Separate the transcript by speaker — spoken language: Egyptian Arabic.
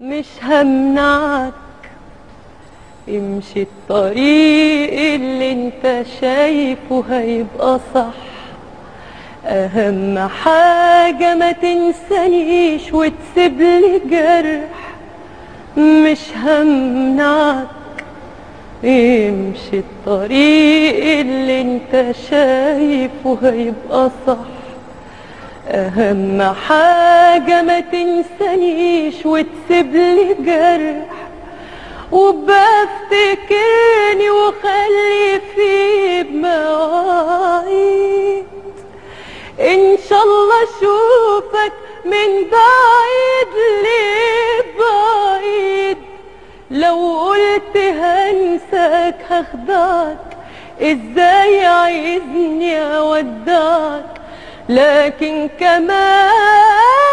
Speaker 1: مش همنعك امشي الطريق اللي انت شايفه هيبقى صح اهم حاجة ما تنسانيش وتسيب لي جرح مش همنعك امشي الطريق اللي انت شايفه هيبقى صح اهم حاجة ما تنسانيش وتسيب لي جرح وبفتكرني وخلي في بمواعيد ان شاء الله اشوفك من بعيد لبعيد لو قلت هنساك هخدعك ازاي عايزني اودعك لكن كمان